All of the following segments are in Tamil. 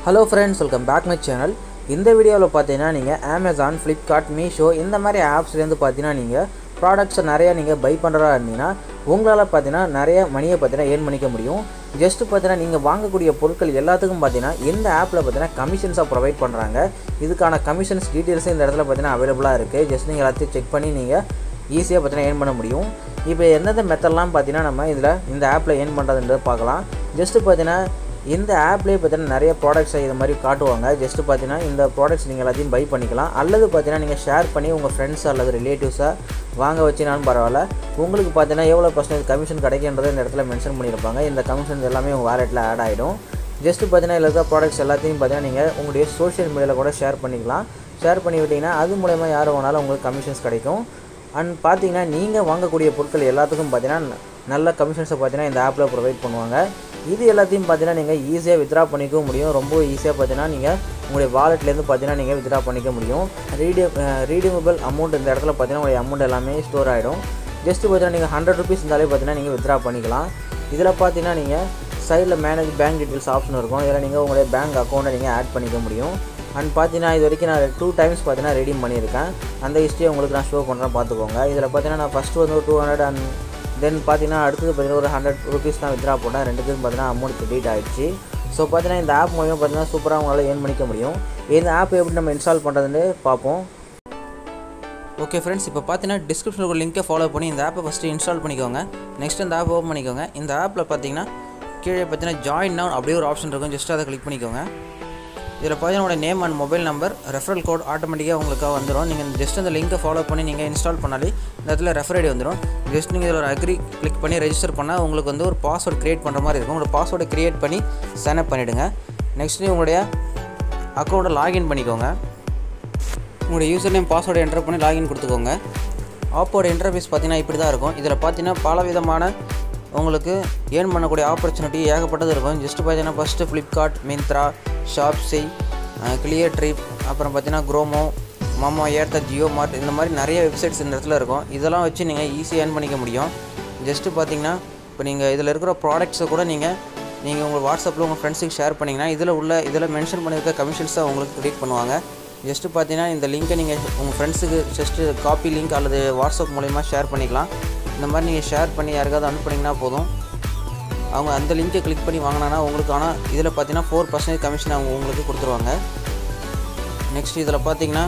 hello friends welcome back my channel இந்த வீடியோவில் பார்த்தீங்கன்னா நீங்கள் அமேசான் ஃப்ளிப்கார்ட் மீஷோ இந்த மாதிரி ஆப்ஸ்லேருந்து பார்த்தீங்கன்னா நீங்கள் ப்ராடக்ட்ஸை நிறையா நீங்கள் பை பண்ணுறதா இருந்தீங்கன்னா உங்களால் பார்த்தீங்கன்னா நிறைய மணியை பார்த்தீங்கன்னா ஏர்ன் பண்ணிக்க முடியும் ஜஸ்ட் பார்த்தீங்கன்னா நீங்கள் வாங்கக்கூடிய பொருட்கள் எல்லாத்துக்கும் பார்த்தீங்கன்னா இந்த ஆப்பில் பார்த்தீங்கன்னா கமிஷன்ஸாக ப்ரொவைட் பண்ணுறாங்க இதுக்கான கமிஷன்ஸ் டீட்டெயில்ஸும் இந்த இடத்துல பார்த்தீங்கன்னா அவைலபிளாக இருக்குது ஜஸ்ட் நீங்கள் எல்லாத்தையும் செக் பண்ணி நீங்கள் ஈஸியாக பார்த்தீங்கன்னா ஏர்ன் பண்ண முடியும் இப்போ எந்தெந்த மெத்தட்லாம் பார்த்தீங்கன்னா நம்ம இதில் இந்த ஆப்பில் ஏர்ன் பண்ணுறதுன்றதை பார்க்கலாம் ஜஸ்ட்டு பார்த்தீங்கன்னா இந்த ஆப்லேயே பார்த்தீங்கன்னா நிறைய ப்ராடக்ட்ஸை இது மாதிரி காட்டுவாங்க ஜஸ்ட்டு பார்த்தீங்கன்னா இந்த ப்ராடக்ட்ஸ் நீங்கள் எல்லாத்தையும் பை பண்ணிக்கலாம் அல்லது பார்த்தீங்கன்னா நீங்கள் ஷேர் பண்ணி உங்கள் ஃப்ரெண்ட்ஸ் அல்லது ரிலேட்டிவ்ஸை வாங்க வச்சினாலும் பரவாயில்ல உங்களுக்கு பார்த்தீங்கன்னா எவ்வளோ பர்சன்டேஜ் கமிஷன் கிடைக்கின்றதை இந்த இடத்துல மென்ஷன் பண்ணியிருப்பாங்க இந்த கமிஷன் எல்லாமே உங்கள் வாலெட்டில் ஆட் ஆகிடும் ஜஸ்ட்டு பார்த்தீங்கன்னா இதில் இருக்க ப்ராடக்ட்ஸ் எல்லாத்தையும் பார்த்தீங்கன்னா நீங்கள் உங்களுடைய சோஷியல் மீடியாவில் கூட ஷேர் பண்ணிக்கலாம் ஷேர் பண்ணி விட்டிங்கன்னா அது மூலயமா யார் வேணாலும் உங்களுக்கு கமிஷன்ஸ் கிடைக்கும் அண்ட் பார்த்தீங்கன்னா நீங்கள் வாங்கக்கூடிய பொருட்கள் எல்லாத்துக்கும் பார்த்தீங்கன்னா நல்ல கமிஷன்ஸை பார்த்தீங்கன்னா இந்த ஆப்பில் ப்ரொவைட் பண்ணுவாங்க இது எல்லாத்தையும் பார்த்தீங்கன்னா நீங்கள் ஈஸியாக வித்ரா பண்ணிக்கவும் முடியும் ரொம்ப ஈஸியாக பார்த்தீங்கன்னா நீங்கள் உங்களுடைய வாலெட்லேருந்து பார்த்தீங்கன்னா நீங்கள் வித்ரா பண்ணிக்க முடியும் ரீடி ரீடிமபிள் அமௌண்ட் இந்த இடத்துல பார்த்தீங்கன்னா உங்களுடைய அமௌண்ட் எல்லாமே ஸ்டோர் ஆகிடும் ஜஸ்ட் பார்த்தீங்கன்னா நீங்கள் ஹண்ட்ரட் ருபீஸ் இருந்தாலே பார்த்தீங்கன்னா நீங்கள் வித்ரா பண்ணிக்கலாம் இதில் பார்த்தீங்கன்னா நீங்கள் சைடில் மேனேஜ் பேங்க் டீட்டெயில்ஸ் ஆப்ஷன் இருக்கும் இதில் நீங்கள் உங்களுடைய பேங்க் அக்கௌண்ட்டை நீங்கள் ஆட் பண்ணிக்க முடியும் அண்ட் பார்த்தீங்கன்னா இது வரைக்கும் நான் டூ டைம்ஸ் பார்த்தீங்கன்னா ரெடீம் பண்ணியிருக்கேன் அந்த ஹிஸ்ட்ரியை உங்களுக்கு நான் ஷோ பண்ணுறேன் பார்த்துக்கோங்க இதில் பார்த்தீங்கன்னா நான் ஃபஸ்ட்டு வந்து ஒரு டூ ஹண்ட்ரட் அண்ட் தென் பார்த்தீங்கன்னா அடுத்தது பார்த்தீங்கன்னா ஒரு ஹண்ட்ரட் ருபீஸ் தான் வித்ரா போட்டேன் ரெண்டுக்கும் பார்த்தீங்கன்னா அமௌண்ட் கிரெடிட் ஆகிடுச்சு ஸோ பார்த்தீங்கன்னா இந்த ஆப் மூலியமாக பார்த்தீங்கன்னா சூப்பராக உங்களால் ஏர்ன் பண்ணிக்க முடியும் இந்த ஆப் எப்படி நம்ம இன்ஸ்டால் பண்ணுறதுன்னு பார்ப்போம் ஓகே ஃப்ரெண்ட்ஸ் இப்போ பார்த்தீங்கன்னா டிஸ்கிரிப்ஷனில் ஒரு லிங்கை ஃபாலோ பண்ணி இந்த ஆப்பை ஃபஸ்ட்டு இன்ஸ்டால் பண்ணிக்கோங்க நெக்ஸ்ட் இந்த ஆப் ஓப்பன் பண்ணிக்கோங்க இந்த ஆப்பில் பார்த்தீங்கன்னா கீழே பார்த்தீங்கன்னா ஜாயின் நவுன் அப்படியே ஒரு ஆப்ஷன் இருக்கும் ஜஸ்ட் அதை கிளிக் பண்ணிக்கோங்க இதில் பார்த்தீங்கன்னா உங்களோட name and mobile number referral code ஆட்டோமேட்டிக்காக உங்களுக்கு வந்துடும் நீங்கள் ஜஸ்ட் அந்த லிங்கை ஃபாலோ பண்ணி நீங்கள் இன்ஸ்டால் பண்ணாலே இந்த இடத்துல ரெஃபர் ஐடி வந்துடும் ஜஸ்ட் நீங்கள் இதில் ஒரு அக்ரி கிளிக் பண்ணி ரெஜிஸ்டர் பண்ணால் உங்களுக்கு வந்து ஒரு பாஸ்வேர்டு க்ரியேட் பண்ணுற மாதிரி இருக்கும் உங்களோட பாஸ்வேர்டை க்ரியேட் பண்ணி சைன் அப் பண்ணிவிடுங்க நெக்ஸ்ட் உங்களுடைய அக்கௌண்ட்டை லாகின் பண்ணிக்கோங்க உங்களுடைய யூசர் நேம் பாஸ்வேர்டை என்டர் பண்ணி லாகின் கொடுத்துக்கோங்க ஆப்போட இன்டர்ஃபேஸ் பார்த்தீங்கன்னா இப்படி தான் இருக்கும் இதில் பார்த்தீங்கன்னா பல விதமான உங்களுக்கு ஏர்ன் பண்ணக்கூடிய ஆப்பர்ச்சுனிட்டி ஏகப்பட்டது இருக்கும் ஜஸ்ட் பார்த்தீங்கன்னா first Flipkart Myntra Shopsy Cleartrip அப்புறம் பார்த்தீங்கன்னா குரோமோ மமோ ஏர்த்த ஜியோ மார்ட் இந்த மாதிரி நிறைய வெப்சைட்ஸ் இந்த இடத்துல இருக்கும் இதெல்லாம் வச்சு நீங்கள் ஈஸியாக ஏர்ன் பண்ணிக்க முடியும் ஜஸ்ட்டு பார்த்தீங்கன்னா இப்போ நீங்கள் இதில் இருக்கிற ப்ராடக்ட்ஸை கூட நீங்கள் நீங்கள் உங்கள் வாட்ஸ்அப்பில் உங்கள் ஃப்ரெண்ட்ஸுக்கு ஷேர் பண்ணிங்கன்னா இதில் உள்ள இதில் மென்ஷன் பண்ணியிருக்க கமிஷன்ஸை உங்களுக்கு கிரெடிட் பண்ணுவாங்க ஜஸ்ட்டு பார்த்தீங்கன்னா இந்த லிங்க்கை நீங்கள் உங்கள் ஃப்ரெண்ட்ஸுக்கு ஜஸ்ட்டு காப்பி லிங்க் அல்லது வாட்ஸ்அப் மூலிமா ஷேர் பண்ணிக்கலாம் இந்த மாதிரி நீங்கள் ஷேர் பண்ணி யாருக்காவது அனுப்புனீங்கன்னா போதும் அவங்க அந்த லிங்க்கை கிளிக் பண்ணி வாங்கினா உங்களுக்கான இதில் பார்த்தீங்கன்னா ஃபோர் பர்சன்டேஜ் கமிஷன் அவங்க உங்களுக்கு கொடுத்துருவாங்க நெக்ஸ்ட் இதில் பார்த்தீங்கன்னா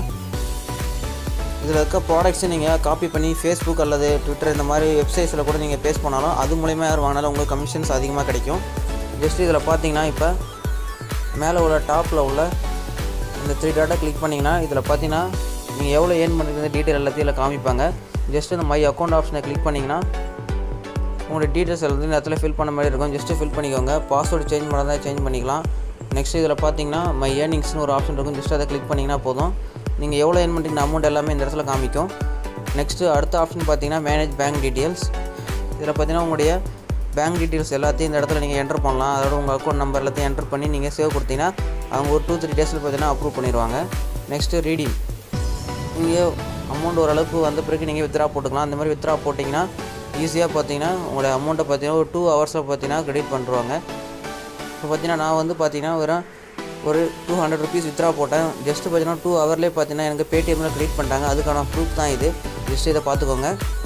இதில் இருக்க ப்ராடக்ட்ஸை நீங்கள் காப்பி பண்ணி ஃபேஸ்புக் அல்லது ட்விட்டர் இந்த மாதிரி வெப்சைட்ஸில் கூட நீங்கள் பேஸ் பண்ணாலும் அது மூலிமா யார் வாங்கினாலும் உங்களுக்கு கமிஷன்ஸ் அதிகமாக கிடைக்கும் ஜஸ்ட் இதில் பார்த்தீங்கன்னா இப்போ மேலே உள்ள டாப்பில் உள்ள இந்த த்ரீ டாட்டா கிளிக் பண்ணிங்கன்னா இதில் பார்த்தீங்கன்னா நீங்கள் எவ்வளோ ஏர்ன் பண்ணுறது டீட்டெயில் எல்லாத்தையும் இதில் காமிப்பாங்க ஜஸ்ட் இந்த மை அக்கௌண்ட் ஆப்ஷனை கிளிக் பண்ணிங்கன்னா உங்களோட டீட்டெயில்ஸ் எல்லாத்தையும் இந்த இடத்துல ஃபில் பண்ண மாதிரி இருக்கும் ஜஸ்ட்டு ஃபில் பண்ணிக்கோங்க பாஸ்வேர்டு சேஞ்ச் பண்ணால் சேஞ்ச் பண்ணிக்கலாம் நெக்ஸ்ட் இதில் பார்த்தீங்கன்னா மை ஏர்னிங்ஸ்னு ஒரு ஆப்ஷன் இருக்கும் ஜஸ்ட் அதை கிளிக் பண்ணிங்கன்னா போதும் நீங்கள் எவ்வளோ ஏர்ன் பண்ணுறீங்க அமௌண்ட் எல்லாமே இந்த இடத்துல காமிக்கும் நெக்ஸ்ட்டு அடுத்த ஆப்ஷன் பார்த்தீங்கன்னா மேனேஜ் பேங்க் டீட்டெயில்ஸ் இதில் பார்த்தீங்கன்னா உங்களுடைய பேங்க் டீட்டெயில்ஸ் எல்லாத்தையும் இந்த இடத்துல நீங்கள் என்டர் பண்ணலாம் அதோட உங்கள் அக்கௌண்ட் நம்பர் எல்லாத்தையும் என்டர் பண்ணி நீங்கள் சேவ் கொடுத்தீங்கன்னா அவங்க ஒரு டூ த்ரீ டேஸில் பார்த்தீங்கன்னா அப்ரூவ் பண்ணிடுவாங்க நெக்ஸ்ட்டு ரீடிங் நீங்கள் அமௌண்ட் ஓரளவுக்கு வந்த பிறகு நீங்கள் வித்ரா போட்டுக்கலாம் அந்த மாதிரி வித்ரா போட்டிங்கன்னா ஈஸியாக பார்த்தீங்கன்னா உங்களோட அமௌண்ட்டை பார்த்தீங்கன்னா ஒரு டூ ஹவர்ஸில் பார்த்தீங்கன்னா கிரெடிட் பண்ணுறாங்க இப்போ பார்த்தீங்கன்னா நான் வந்து பார்த்தீங்கன்னா வெறும் ஒரு டூ ஹண்ட்ரட் ருபீஸ் வித்ரா போட்டேன் ஜஸ்ட்டு பார்த்தீங்கன்னா டூ ஹவர்லேயே பார்த்தீங்கன்னா எனக்கு பேடிஎம்மில் கிரெடிட் பண்ணிட்டாங்க அதுக்கான ப்ரூஃப் தான் இது ஜஸ்ட் இதை பார்த்துக்கோங்க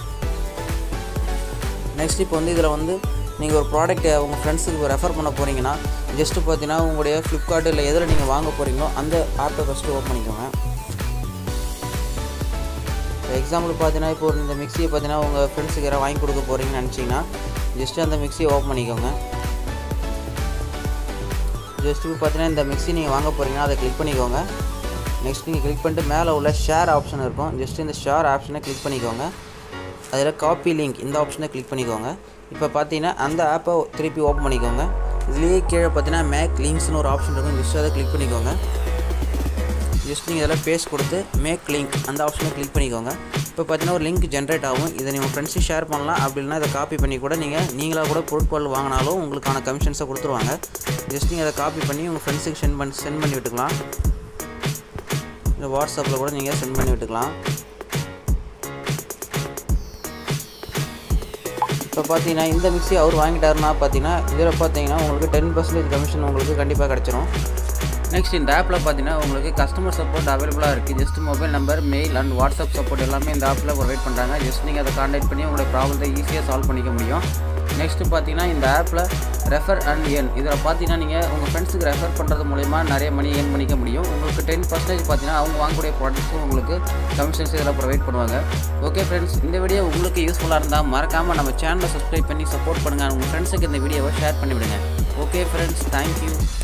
நெக்ஸ்ட் இப்போ வந்து இதில் வந்து நீங்கள் ஒரு ப்ராடக்ட்டை உங்கள் ஃப்ரெண்ட்ஸுக்கு ரெஃபர் பண்ண போகிறீங்கன்னா ஜஸ்ட்டு பார்த்தீங்கன்னா உங்களுடைய ஃப்ளிப்கார்ட் இல்லை எதில் நீங்கள் வாங்க போகிறீங்களோ அந்த ஆப்பை ஃபஸ்ட்டு ஓப்பன் பண்ணிக்கோங்க எக்ஸாம்பிள் பார்த்தீங்கன்னா இப்போ ஒரு இந்த மிக்சியை பார்த்தீங்கன்னா உங்கள் ஃப்ரெண்ட்ஸுக்கு யாராவது வாங்கி கொடுக்க போகிறீங்கன்னு நினச்சிங்கன்னா ஜஸ்ட்டு அந்த மிக்சியை ஓப்பன் பண்ணிக்கோங்க ஜஸ்ட் இப்போ பார்த்தீங்கன்னா இந்த மிக்ஸி நீங்கள் வாங்க போகிறீங்கன்னா அதை கிளிக் பண்ணிக்கோங்க நெக்ஸ்ட் நீங்கள் கிளிக் பண்ணிட்டு மேலே உள்ள ஷேர் ஆப்ஷன் இருக்கும் ஜஸ்ட் இந்த ஷேர் ஆப்ஷனை கிளிக் பண்ணிக்கோங்க அதில் காப்பி லிங்க் இந்த ஆப்ஷனை கிளிக் பண்ணிக்கோங்க இப்போ பார்த்தீங்கன்னா அந்த ஆப்பை திருப்பி ஓப்பன் பண்ணிக்கோங்க இதுலேயே கீழே பார்த்தீங்கன்னா மேக் லிங்க்ஸ்னு ஒரு ஆப்ஷன் இருக்கும் ஜஸ்ட் அதை கிளிக் பண்ணிக்கோங்க ஜஸ்ட் நீங்கள் இதெல்லாம் பேஸ் கொடுத்து மேக் லிங்க் அந்த ஆப்ஷனை கிளிக் பண்ணிக்கோங்க இப்போ பார்த்தீங்கன்னா ஒரு லிங்க் ஜென்ரேட் ஆகும் இதை நீங்கள் ஃப்ரெண்ட்ஸுக்கு ஷேர் பண்ணலாம் அப்படி இல்லைனா இதை காப்பி பண்ணி கூட நீங்கள் நீங்களாக கூட பொருட்கள் வாங்கினாலும் உங்களுக்கான கமிஷன்ஸை கொடுத்துருவாங்க ஜஸ்ட் நீங்கள் அதை காப்பி பண்ணி உங்கள் ஃப்ரெண்ட்ஸுக்கு சென்ட் பண்ணி சென்ட் பண்ணி விட்டுக்கலாம் இல்லை வாட்ஸ்அப்பில் கூட நீங்கள் சென்ட் பண்ணி விட்டுக்கலாம் இப்போ பார்த்தீங்கன்னா இந்த மிக்ஸி அவர் வாங்கிட்டாருன்னா பார்த்தீங்கன்னா இதில் பார்த்தீங்கன்னா உங்களுக்கு டென் பர்சன்டேஜ் கமிஷன் உங்களுக்கு கண்டிப்பாக கிடச்சிரும் நெக்ஸ்ட் இந்த ஆப்பில் பார்த்தீங்கன்னா உங்களுக்கு கஸ்டமர் சப்போர்ட் அவைலபிளாக இருக்குது just mobile number mail and WhatsApp support எல்லாமே இந்த ஆப்பில் ப்ரொவைட் பண்ணுறாங்க ஜஸ்ட் நீங்கள் அதை கான்டாக்ட் பண்ணி உங்களுடைய ப்ராப்ளத்தை ஈஸியாக சால்வ் பண்ணிக்க முடியும் நெக்ஸ்ட்டு பார்த்தீங்கன்னா இந்த ஆப்பில் ரெஃபர் அண்ட் ஏர்ன் இதில் பார்த்தீங்கன்னா நீங்கள் உங்கள் ஃப்ரெண்ட்ஸுக்கு ரெஃபர் பண்ணுறது மூலிமா நிறைய மணி ஏர்ன் பண்ணிக்க முடியும் உங்களுக்கு டென் பர்சன்டேஜ் பார்த்தீங்கன்னா அவங்க வாங்கக்கூடிய ப்ராடக்ட்ஸும் உங்களுக்கு கமிஷன்ஸ் இதில் ப்ரொவைட் பண்ணுவாங்க ஓகே ஃப்ரெண்ட்ஸ் இந்த வீடியோ உங்களுக்கு யூஸ்ஃபுல்லாக இருந்தால் மறக்காமல் நம்ம சேனலை சப்ஸ்கிரைப் பண்ணி சப்போர்ட் பண்ணுங்கள் உங்கள் ஃப்ரெண்ட்ஸுக்கு இந்த வீடியோவை ஷேர் பண்ணிவிடுங்க ஓகே ஃப்ரெண்ட்ஸ் தேங்க்யூ